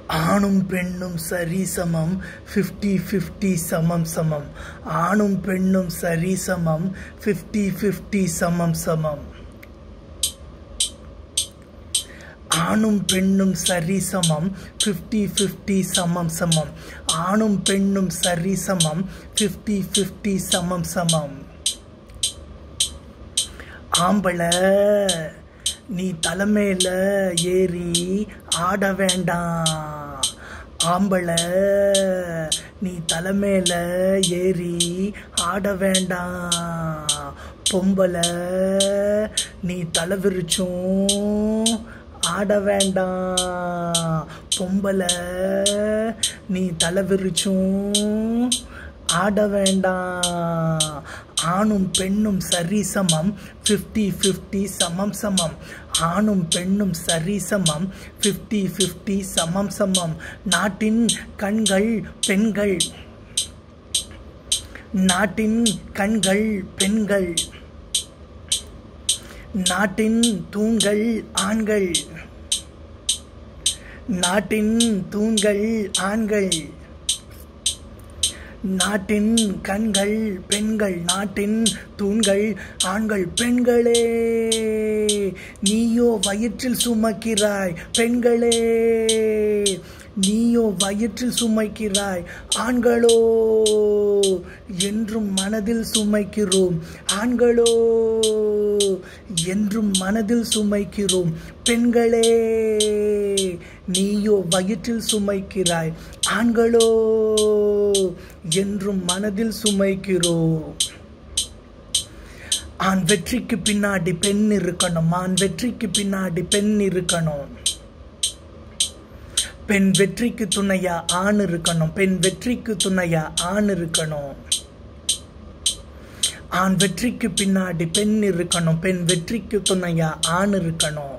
ஆணும் பெண்ணும் சரிசமம் fifty fifty சமம் சமம் ஆணும் பெண்ணும் சரிசமம் ஃபிஃப்டி ஃபிஃப்டி சமம் சமம் ஆணும் பெண்ணும் சரிசமம் ஃபிஃப்டி ஃபிஃப்டி சமம் சமம் ஆணும் பெண்ணும் சரிசமம் ஃபிஃப்டி ஃபிஃப்டி சமம் சமம் ஆம்பளை நீ தலைமையில ஏறி ஆட வேண்டாம் ஆம்பளை நீ தலைமையில ஏறி ஆட வேண்டாம் பொம்பளை நீ தலை விரிச்சும் ஆட வேண்டாம் பொம்பளை நீ தலை விரிச்சும் ஆட வேண்டாம் ஆணும் பெண்ணும் சரிசமம் ஃபிஃப்டி ஃபிஃப்டி சமம் சமம் ஆணும் பெண்ணும் சரிசமம் ஃபிஃப்டி ஃபிஃப்டி சமம் சமம் நாட்டின் கண்கள் பெண்கள் நாட்டின் கண்கள் பெண்கள் நாட்டின் தூண்கள் ஆண்கள் நாட்டின் தூண்கள் ஆண்கள் நாட்டின் கண்கள் பெண்கள் நாட்டின் தூண்கள் ஆண்கள் பெண்களே நீயோ வயிற்றில் சுமக்கிறாய் பெண்களே நீயோ வயிற்றில் சுமைக்கிறாய் ஆண்களோ என்றும் மனதில் சுமைக்கிறோம் ஆண்களோ என்றும் மனதில் சுமைக்கிறோம் பெண்களே நீயோ வயிற்றில் சுமைக்கிறாய் ஆண்களோ என்றும் மனதில் சுமைக்கிறோம் ஆண் வெற்றிக்கு பின்னாடி பெண் இருக்கணும் ஆண் வெற்றிக்கு பின்னாடி பெண் இருக்கணும் பெண் வெற்றிக்கு துணையா ஆண் இருக்கணும் பெண் வெற்றிக்கு துணையா ஆண் இருக்கணும் ஆண் வெற்றிக்கு பின்னாடி பெண் இருக்கணும் பெண் வெற்றிக்கு துணையா ஆண் இருக்கணும்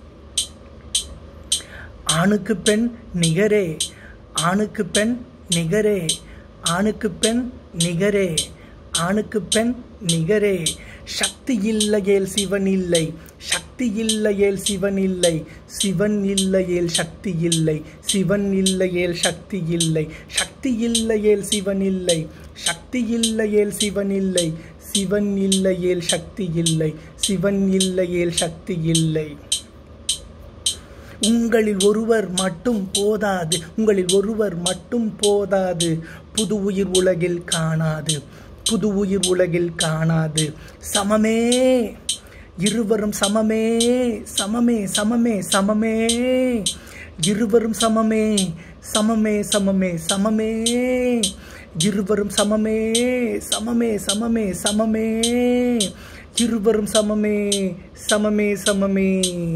ஆணுக்கு பெண் நிகரே ஆணுக்கு பெண் நிகரே ஆணுக்கு பெண் நிகரே ஆணுக்கு பெண் நிகரே சக்தி இல்லையேல் சிவன் இல்லை சக்தி இல்லையேல் சிவன் இல்லை சிவன் இல்லையேல் சக்தி இல்லை சிவன் இல்லையேல் சக்தி இல்லை சக்தி இல்லையேல் சிவன் இல்லை சக்தி இல்லையேல் சிவன் இல்லை சிவன் இல்லையேல் சக்தி இல்லை சிவன் இல்லையேல் சக்தி இல்லை உங்களில் ஒருவர் மட்டும் போதாது உங்களில் ஒருவர் மட்டும் போதாது புது உயிர் உலகில் காணாது புது உயிர் உலகில் காணாது சமமே இருவரும் சமமே சமமே சமமே சமமே இருவரும் சமமே சமமே சமமே சமமே இருவரும் சமமே சமமே சமமே சமமே இருவரும் சமமே சமமே சமமே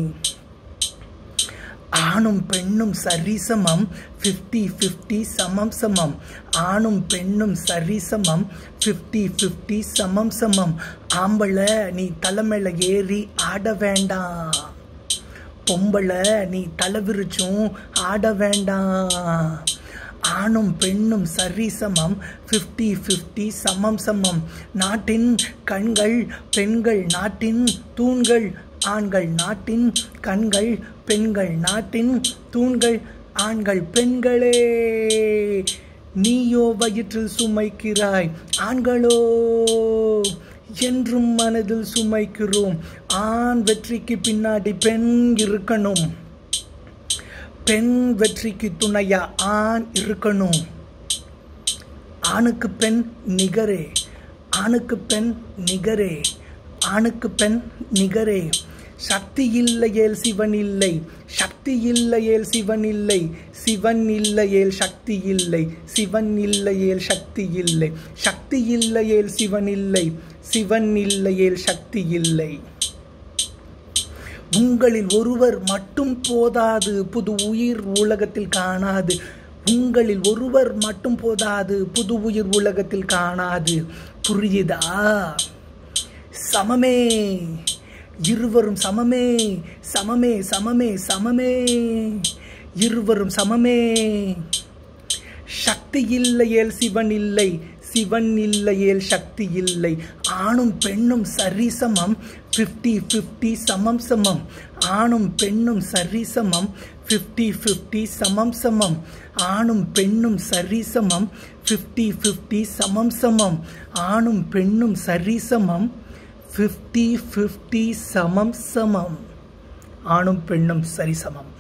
ஆணும் பெண்ணும் சரிசமம் ஃபிஃப்டி ஃபிஃப்டி சமம் சமம் ஆணும் பெண்ணும் சரிசமம் ஃபிஃப்டி ஃபிஃப்டி சமம் சமம் ஆம்பளை நீ தலைமையில ஏறி ஆட வேண்டாம் பொம்பளை நீ தலை விரிச்சும் ஆட வேண்டாம் ஆணும் பெண்ணும் சரிசமம் ஃபிஃப்டி ஃபிஃப்டி சமம் சமம் நாட்டின் கண்கள் பெண்கள் நாட்டின் தூண்கள் ஆண்கள் நாட்டின் கண்கள் பெண்கள் நாட்டின் தூண்கள் ஆண்கள் பெண்களே நீயோ வயிற்றில் சுமைக்கிறாய் ஆண்களோ என்றும் மனதில் சுமைக்கிறோம் ஆண் வெற்றிக்கு பின்னாடி பெண் இருக்கணும் பெண் வெற்றிக்கு துணையா ஆண் இருக்கணும் ஆணுக்கு பெண் நிகரே ஆணுக்கு பெண் நிகரே ஆணுக்கு பெண் நிகரே சக்தி இல்லையேல் சிவன் இல்லை சக்தி இல்லையேல் சிவன் இல்லை சிவன் இல்லையேல் சக்தி இல்லை சிவன் இல்லையேல் சக்தி இல்லை சக்தி இல்லையேல் சிவன் இல்லை சிவன் இல்லையேல் சக்தி இல்லை உங்களில் ஒருவர் மட்டும் போதாது புது உயிர் உலகத்தில் காணாது உங்களில் ஒருவர் மட்டும் போதாது புது உயிர் உலகத்தில் காணாது புரியுதா சமமே இருவரும் சமமே சமமே சமமே சமமே இருவரும் சமமே சக்தி இல்லையேல் சிவன் இல்லை சிவன் இல்லையேல் சக்தி இல்லை ஆணும் பெண்ணும் சரிசமம் ஃபிஃப்டி ஃபிஃப்டி சமம் சமம் ஆணும் பெண்ணும் சரிசமம் ஃபிஃப்டி ஃபிஃப்டி சமம் சமம் ஆணும் பெண்ணும் சரிசமம் ஃபிஃப்டி ஃபிஃப்டி சமம் சமம் ஆணும் பெண்ணும் சரிசமம் ஃபிஃப்டி ஃபிஃப்டி சமம் சமம் ஆணும் பெண்ணும் சரிசமம்